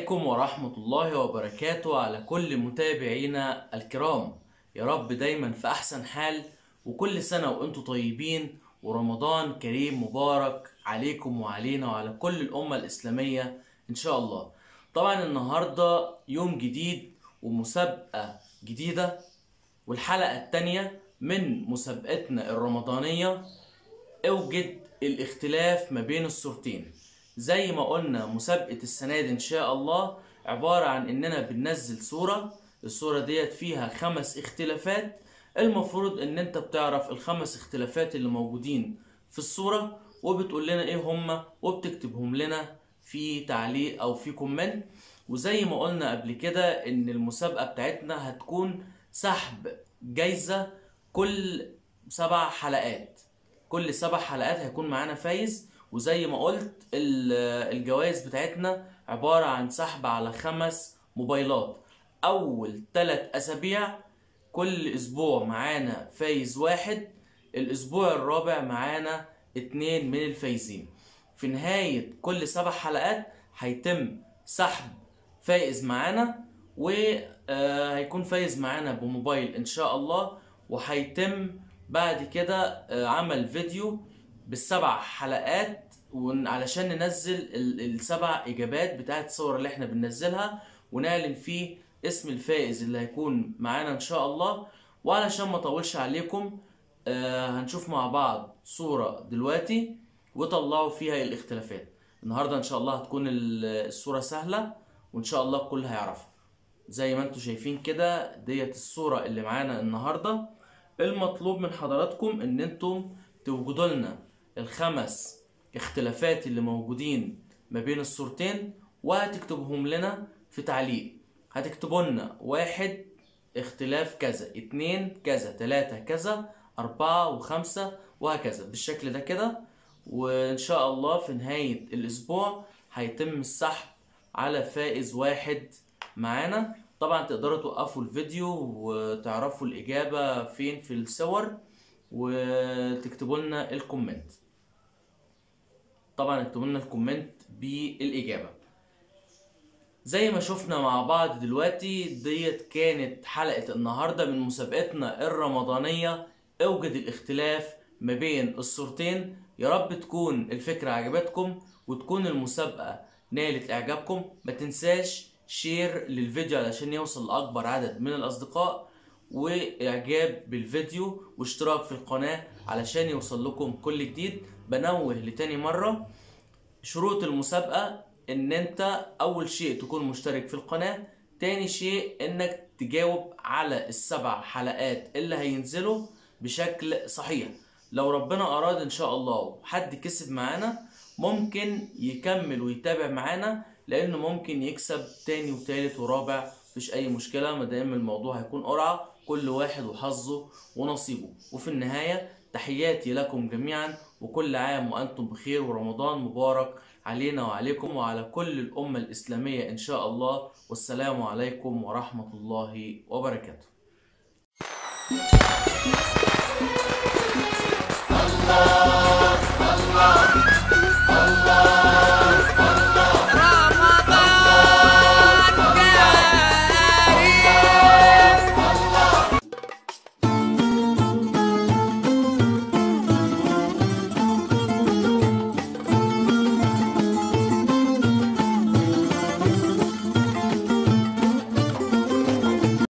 عليكم ورحمة الله وبركاته على كل متابعينا الكرام يا رب دايما في أحسن حال وكل سنة وأنتم طيبين ورمضان كريم مبارك عليكم وعلينا وعلى كل الأمة الإسلامية إن شاء الله طبعا النهاردة يوم جديد ومسابقة جديدة والحلقة التانية من مسابقتنا الرمضانية اوجد الاختلاف ما بين الصورتين زي ما قلنا مسابقة السنة دي ان شاء الله عبارة عن اننا بننزل صورة الصورة ديت فيها خمس اختلافات المفروض ان انت بتعرف الخمس اختلافات اللي موجودين في الصورة وبتقول لنا ايه هما وبتكتبهم لنا في تعليق او في كومنت وزي ما قلنا قبل كده ان المسابقة بتاعتنا هتكون سحب جايزة كل سبع حلقات كل سبع حلقات هيكون معانا فايز وزي ما قلت ال- الجوائز بتاعتنا عبارة عن سحب على خمس موبايلات أول ثلاث أسابيع كل أسبوع معانا فايز واحد الأسبوع الرابع معانا اتنين من الفايزين في نهاية كل سبع حلقات هيتم سحب فائز معانا وهيكون فايز معانا بموبايل إن شاء الله وهيتم بعد كده آه، عمل فيديو بالسبع حلقات ون- علشان ننزل ال- السبع اجابات بتاعت الصور اللي احنا بننزلها ونعلن فيه اسم الفائز اللي هيكون معانا ان شاء الله وعلشان ما اطولش عليكم آه هنشوف مع بعض صورة دلوقتي وطلعوا فيها الاختلافات النهاردة ان شاء الله هتكون ال- الصورة سهلة وان شاء الله الكل هيعرفها زي ما انتم شايفين كده ديت الصورة اللي معانا النهاردة المطلوب من حضراتكم ان انتم توجدوا لنا الخمس اختلافات اللي موجودين ما بين الصورتين وهتكتبهم لنا في تعليق هتكتبوا لنا واحد اختلاف كذا اتنين كذا تلاتة كذا أربعة وخمسة وهكذا بالشكل ده كده وإن شاء الله في نهاية الأسبوع هيتم السحب على فائز واحد معانا طبعا تقدروا توقفوا الفيديو وتعرفوا الإجابة فين في الصور وتكتبوا لنا الكومنت طبعا اكتبوا لنا الكومنت بالإجابة زي ما شفنا مع بعض دلوقتي ديت كانت حلقة النهاردة من مسابقتنا الرمضانية اوجد الاختلاف ما بين الصورتين يا رب تكون الفكرة عجبتكم وتكون المسابقة نالت اعجابكم ما تنساش شير للفيديو علشان يوصل لأكبر عدد من الأصدقاء واعجاب بالفيديو واشتراك في القناة علشان يوصل لكم كل جديد بنوه لتاني مرة شروط المسابقة ان انت اول شيء تكون مشترك في القناة تاني شيء انك تجاوب على السبع حلقات اللي هينزلوا بشكل صحيح لو ربنا اراد ان شاء الله وحد كسب معانا ممكن يكمل ويتابع معانا لانه ممكن يكسب تاني وتالت ورابع مفيش اي مشكلة ما دام الموضوع هيكون قرعة كل واحد وحظه ونصيبه وفي النهاية تحياتي لكم جميعا وكل عام وأنتم بخير ورمضان مبارك علينا وعليكم وعلى كل الأمة الإسلامية إن شاء الله والسلام عليكم ورحمة الله وبركاته